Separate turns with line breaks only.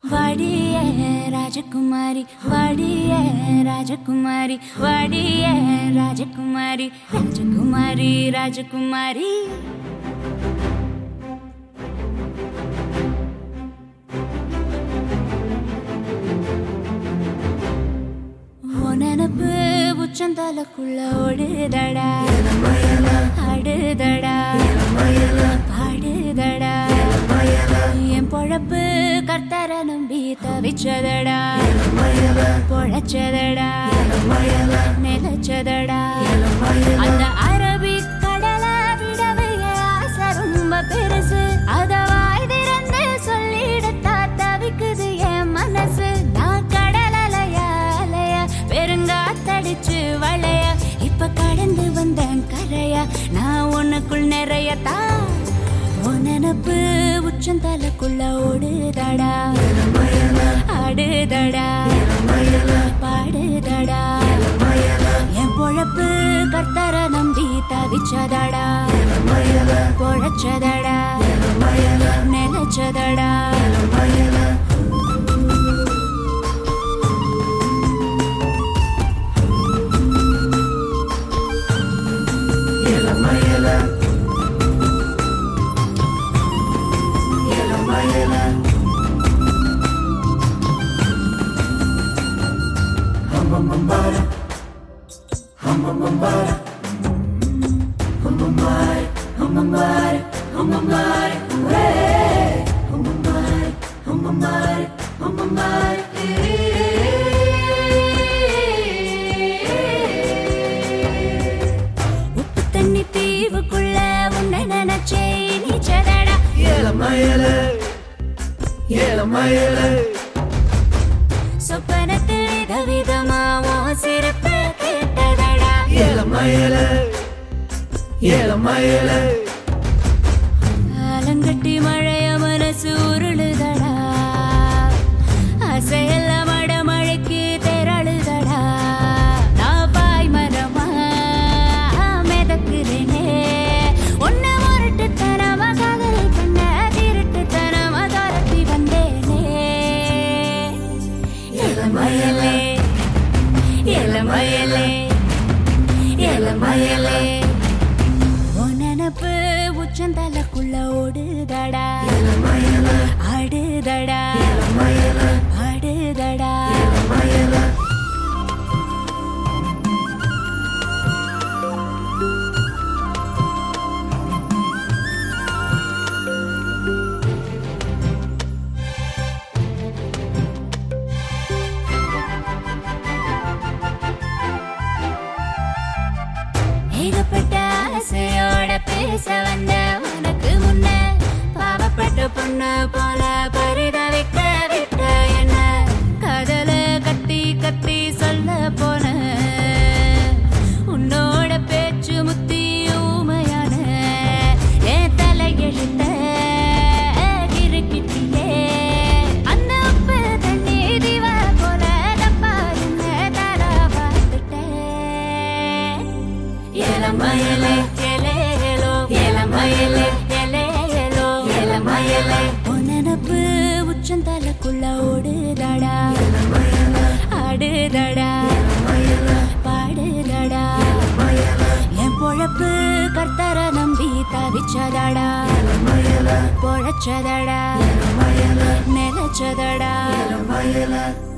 வாடிய ராஜகுமாரி வாடிய ராஜகுமாரி வாடிய ராஜகுமாரி ராஜகுமாரி ராஜகுமாரி உன் நினப்பு உச்சந்தலக்குள்ள ஓடுதடா ஆடுதடா பாடுதடா என் பொழப்பு கர்த்தர நம்பி தவிச்சதடா பொழைச்சதடா நிலைச்சதடா அந்த அரபிக் கடல விடவே ஆசை ரொம்ப பெருசு அத வாய் திறந்து சொல்லிடத்தா தவிக்குது என் மனசு நான் கடலலைய அலைய பெருங்காத்தடிச்சு வளைய இப்ப கடந்து வந்தேன் கரைய நான் உனக்குள் நிறைய தா உன் நினப்பு உச்சந்தலைக்குள்ள ஓடுதடா ஆடுதடா பாடுதடா என் பொழப்பு கர்த்தர நம்பி தவிச்சதடா பொழைச்சதடா நிலைச்சதடா உப்பு தண்ணி தீவுக்குள்ள உன்னை நினைச்சே நீச்சதடா சொப்பனத்தில் விதவிதமா சிறப்பு கேட்டதடா ஆலங்கட்டி மழைய மனசு உருளுதடா அசையல்ல மட மழைக்கு திரளுதடா நான் பாய் மரமா மிதக்குறேனே உன்ன முரட்டு தரமா காதல் பண்ண திருட்டு தரமா துரத்தி வந்தேனே இளமயலே இளமயலே இளமயலே உன் நினப்பு உச்சந்தலைக்குள்ள ஓடுதடா ஆடுதடா ஆடுதடா ஏகப்பட்ட ஆசையோட பேச வந்த உனக்கு முன்ன பாவப்பட்ட பொண்ணு போல பரிதவிக்க விட்ட என்ன கதல கத்தி கத்தி சொல்ல போன உன்னோட பேச்சு முத்தி ஊமையான என் தலையெழுத்த கிறுக்கிட்டியே அந்த உப்பு தண்ணி திவ போல தப்பா என்ன தர பார்த்துட்டேன் இளமயலே எலேலோ இளமயலே எலேலோ இளமயலே உன் நினப்பு உச்சந்தலைக்குள்ள ஓடுதடா ஆடுதடா பாடுதடா என் பொழப்பு கர்த்தர நம்பி தவிச்சதடா பொழைச்சதடா நிலைச்சதடா